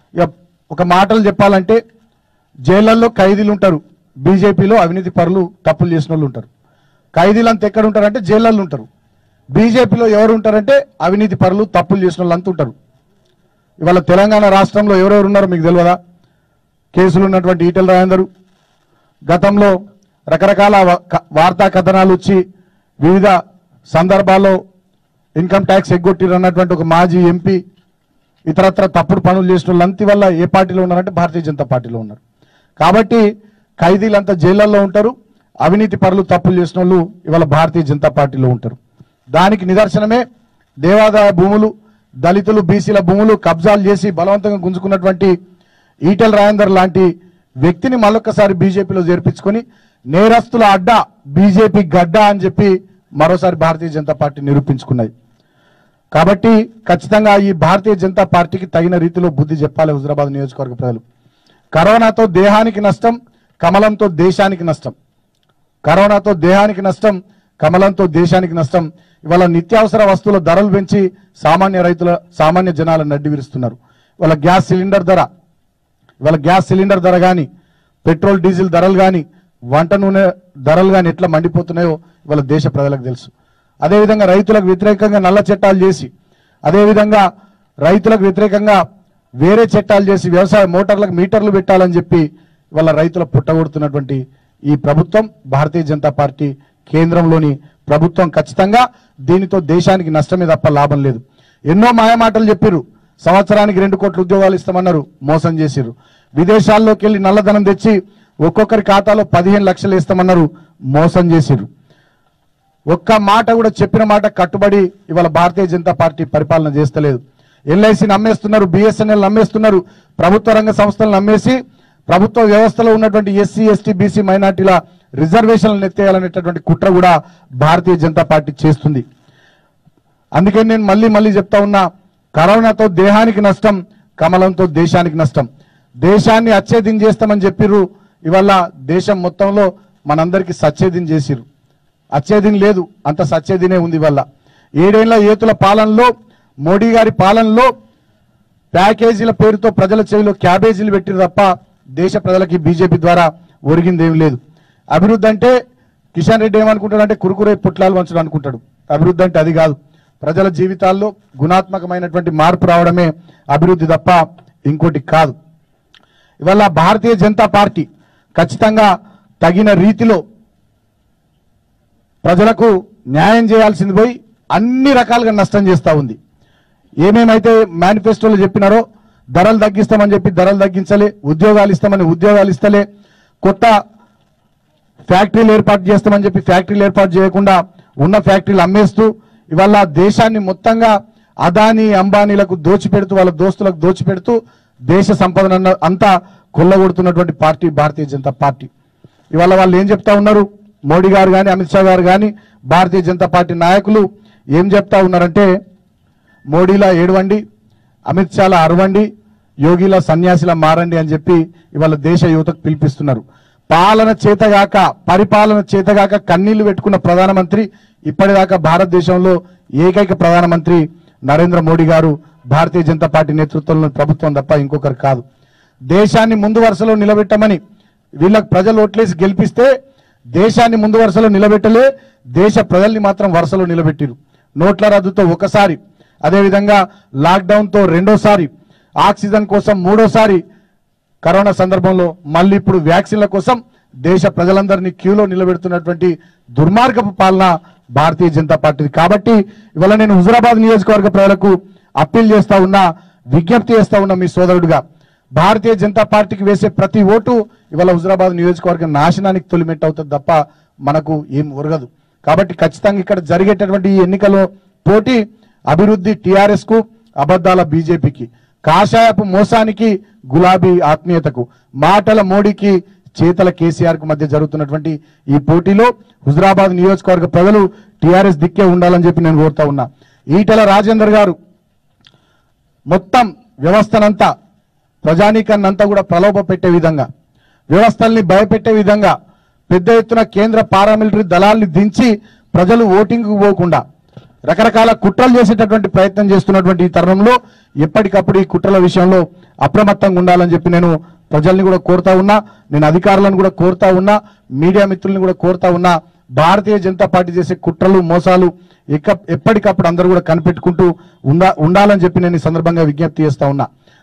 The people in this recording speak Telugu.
ఇక ఒక మాటలు చెప్పాలంటే జైళ్ళల్లో ఖైదీలు ఉంటారు బీజేపీలో అవినీతి పరులు తప్పులు చేసిన వాళ్ళు ఉంటారు ఖైదీలు అంతా ఎక్కడ ఉంటారంటే జైళ్ళల్లో ఉంటారు బీజేపీలో ఎవరు ఉంటారంటే అవినీతి పరులు తప్పులు చేసిన వాళ్ళు అంతా ఉంటారు ఇవాళ తెలంగాణ రాష్ట్రంలో ఎవరెవరు ఉన్నారో మీకు తెలియదా కేసులు ఉన్నటువంటి ఈటెల రాజేందరు గతంలో రకరకాల వ- క- వార్తా కథనాలు వచ్చి వివిధ సందర్భాల్లో ఇన్కమ్ ట్యాక్స్ ఎగ్గొట్టిరు అన్నటువంటి ఒక మాజీ ఎంపీ ఇతరత్ర తప్పుడు పనులు చేసిన వాళ్ళంతి వల్ల ఏ పార్టీలో ఉన్నారంటే భారతీయ జనతా పార్టీలో ఉన్నారు కాబట్టి ఖైదీలంతా జైళ్ళల్లో ఉంటారు అవినీతి పరులు తప్పులు చేసిన వాళ్ళు ఇవాళ భారతీయ జనతా పార్టీలో ఉంటారు దానికి నిదర్శనమే దేవాదాయ భూములు దళితులు బీసీల భూములు కబ్జాలు చేసి బలవంతంగా గుంజుకున్నటువంటి ఈటెల రాజేందర్ లాంటి వ్యక్తిని మళ్ళొక్కసారి బీజేపీలో చేర్పించుకొని నేరస్తుల అడ్డ బీజేపీ గడ్డ అని చెప్పి మరోసారి భారతీయ జనతా పార్టీ నిరూపించుకున్నది కాబట్టి ఖచ్చితంగా ఈ భారతీయ జనతా పార్టీకి తగిన రీతిలో బుద్ధి చెప్పాలి హుజరాబాద్ నియోజకవర్గ ప్రజలు కరోనాతో దేహానికి నష్టం కమలంతో దేశానికి నష్టం కరోనాతో దేహానికి నష్టం కమలంతో దేశానికి నష్టం ఇవాళ నిత్యావసర వస్తువుల ధరలు పెంచి సామాన్య రైతుల సామాన్య జనాలను నడ్డి విరుస్తున్నారు ఇవాళ గ్యాస్ సిలిండర్ ధర ఇవాళ గ్యాస్ సిలిండర్ ధర కానీ పెట్రోల్ డీజిల్ ధరలు కానీ వంట నూనె ధరలు కానీ ఎట్లా మండిపోతున్నాయో ఇవాళ దేశ ప్రజలకు తెలుసు అదేవిధంగా రైతులకు వ్యతిరేకంగా నల్ల చట్టాలు చేసి అదేవిధంగా రైతులకు వ్యతిరేకంగా వేరే చట్టాలు చేసి వ్యవసాయ మోటార్లకు మీటర్లు పెట్టాలని చెప్పి ఇవాళ రైతుల పుట్టగొడుతున్నటువంటి ఈ ప్రభుత్వం భారతీయ జనతా పార్టీ కేంద్రంలోని ప్రభుత్వం ఖచ్చితంగా దీనితో దేశానికి నష్టమే తప్ప లాభం లేదు ఎన్నో మాయమాటలు చెప్పిర్రు సంవత్సరానికి రెండు కోట్ల ఉద్యోగాలు ఇస్తామన్నారు మోసం చేసిర్రు విదేశాల్లోకి వెళ్ళి నల్లధనం తెచ్చి ఒక్కొక్కరి ఖాతాలో పదిహేను లక్షలు ఇస్తామన్నారు మోసం చేసిర్రు ఒక్క మాట కూడా చెప్పిన మాట కట్టుబడి ఇవాళ భారతీయ జనతా పార్టీ పరిపాలన చేస్తలేదు ఎల్ఐసిని నమ్మేస్తున్నారు బిఎస్ఎన్ఎల్ నమ్మేస్తున్నారు ప్రభుత్వ రంగ సంస్థలను నమ్మేసి ప్రభుత్వ వ్యవస్థలో ఉన్నటువంటి ఎస్సీ ఎస్టీ బీసీ మైనార్టీల రిజర్వేషన్లను ఎత్తేయాలనేటటువంటి కుట్ర కూడా భారతీయ జనతా పార్టీ చేస్తుంది అందుకే నేను మళ్ళీ మళ్ళీ చెప్తా ఉన్నా కరోనాతో దేహానికి నష్టం కమలంతో దేశానికి నష్టం దేశాన్ని అచ్చేదిం చేస్తామని చెప్పిర్రు ఇవాళ దేశం మొత్తంలో మనందరికీ సచ్చేదిం చేసిర్రు అచ్చేదిం లేదు అంత సచ్చేదినే ఉంది ఇవాళ ఏడేళ్ల ఏతుల పాలనలో మోడీ గారి పాలనలో ప్యాకేజీల పేరుతో ప్రజల చెవిలో క్యాబేజీలు పెట్టిరు తప్ప దేశ ప్రజలకి బీజేపీ ద్వారా ఒరిగింది ఏం లేదు అభివృద్ధి అంటే కిషన్ రెడ్డి ఏమనుకుంటాడంటే కురుకురే పుట్లాలు వంచడం అనుకుంటాడు అభివృద్ధి అంటే అది కాదు ప్రజల జీవితాల్లో గుణాత్మకమైనటువంటి మార్పు రావడమే అభివృద్ధి తప్ప ఇంకోటి కాదు ఇవాళ భారతీయ జనతా పార్టీ ఖచ్చితంగా తగిన రీతిలో ప్రజలకు న్యాయం చేయాల్సింది పోయి అన్ని రకాలుగా నష్టం చేస్తా ఉంది ఏమేమైతే మేనిఫెస్టోలో చెప్పినారో ధరలు తగ్గిస్తామని చెప్పి ధరలు తగ్గించలే ఉద్యోగాలు ఇస్తామని ఉద్యోగాలు ఇస్తలే కొత్త ఫ్యాక్టరీలు ఏర్పాటు చేస్తామని చెప్పి ఫ్యాక్టరీలు ఏర్పాటు చేయకుండా ఉన్న ఫ్యాక్టరీలు అమ్మేస్తూ ఇవాళ దేశాన్ని మొత్తంగా అదానీ అంబానీలకు దోచిపెడుతూ వాళ్ళ దోస్తులకు దోచిపెడుతూ దేశ సంపదన అంతా కొల్లగొడుతున్నటువంటి పార్టీ భారతీయ జనతా పార్టీ ఇవాళ వాళ్ళు ఏం చెప్తా ఉన్నారు మోడీ గారు కానీ అమిత్ షా గారు కానీ భారతీయ జనతా పార్టీ నాయకులు ఏం చెప్తా ఉన్నారంటే మోడీలా ఏడవండి అమిత్ షాలా అరవండి యోగిలా సన్యాసిలా మారండి అని చెప్పి ఇవాళ దేశ యువతకు పిలిపిస్తున్నారు పాలన చేతగాక పరిపాలన చేతగాక కన్నీళ్లు పెట్టుకున్న ప్రధానమంత్రి ఇప్పటిదాకా భారతదేశంలో ఏకైక ప్రధానమంత్రి నరేంద్ర మోడీ గారు భారతీయ జనతా పార్టీ నేతృత్వంలో ప్రభుత్వం తప్ప ఇంకొకరు కాదు దేశాన్ని ముందు వరుసలో నిలబెట్టమని వీళ్ళకి ప్రజలు ఓట్లేసి గెలిపిస్తే దేశాన్ని ముందు వరుసలో నిలబెట్టలే దేశ ప్రజల్ని మాత్రం వరుసలో నిలబెట్టిరు నోట్ల రద్దుతో ఒకసారి అదేవిధంగా లాక్డౌన్తో రెండోసారి ఆక్సిజన్ కోసం మూడోసారి కరోనా సందర్భంలో మళ్ళీ ఇప్పుడు వ్యాక్సిన్ల కోసం దేశ ప్రజలందరినీ క్యూలో నిలబెడుతున్నటువంటి దుర్మార్గపు పాలన భారతీయ జనతా పార్టీ కాబట్టి ఇవాళ నేను హుజరాబాద్ నియోజకవర్గ ప్రజలకు అప్పీల్ చేస్తా ఉన్నా విజ్ఞప్తి చేస్తా ఉన్నా మీ సోదరుడిగా భారతీయ జనతా పార్టీకి వేసే ప్రతి ఓటు ఇవాళ హుజరాబాద్ నియోజకవర్గ నాశనానికి తొలిమెట్టు అవుతుంది తప్ప మనకు ఏం ఒరగదు కాబట్టి ఖచ్చితంగా ఇక్కడ జరిగేటటువంటి ఈ ఎన్నికలో పోటీ అభివృద్ధి టిఆర్ఎస్ కు అబద్ధాల బీజేపీకి కాషాయపు మోసానికి గులాబీ ఆత్మీయతకు మాటల మోడీకి చేతల కేసీఆర్ కు మధ్య జరుగుతున్నటువంటి ఈ పోటీలో హుజరాబాద్ నియోజకవర్గ ప్రజలు టిఆర్ఎస్ దిక్కే ఉండాలని చెప్పి నేను కోరుతా ఉన్నా ఈటెల రాజేందర్ గారు మొత్తం వ్యవస్థనంతా ప్రజానీకాన్నంతా కూడా ప్రలోభ పెట్టే విధంగా వ్యవస్థల్ని భయపెట్టే విధంగా పెద్ద ఎత్తున కేంద్ర పారామిలిటరీ దళాల్ని దించి ప్రజలు ఓటింగ్కు పోకుండా రకరకాల కుట్రలు చేసేటటువంటి ప్రయత్నం చేస్తున్నటువంటి ఈ తరుణంలో ఎప్పటికప్పుడు ఈ కుట్రల విషయంలో అప్రమత్తంగా ఉండాలని చెప్పి నేను ప్రజల్ని కూడా కోరుతా ఉన్నా నేను అధికారులను కూడా కోరుతా ఉన్నా మీడియా మిత్రుల్ని కూడా కోరుతా ఉన్నా భారతీయ జనతా పార్టీ చేసే కుట్రలు మోసాలు ఎక్క ఎప్పటికప్పుడు అందరూ కూడా కనిపెట్టుకుంటూ ఉందా ఉండాలని చెప్పి నేను ఈ సందర్భంగా విజ్ఞప్తి చేస్తా ఉన్నా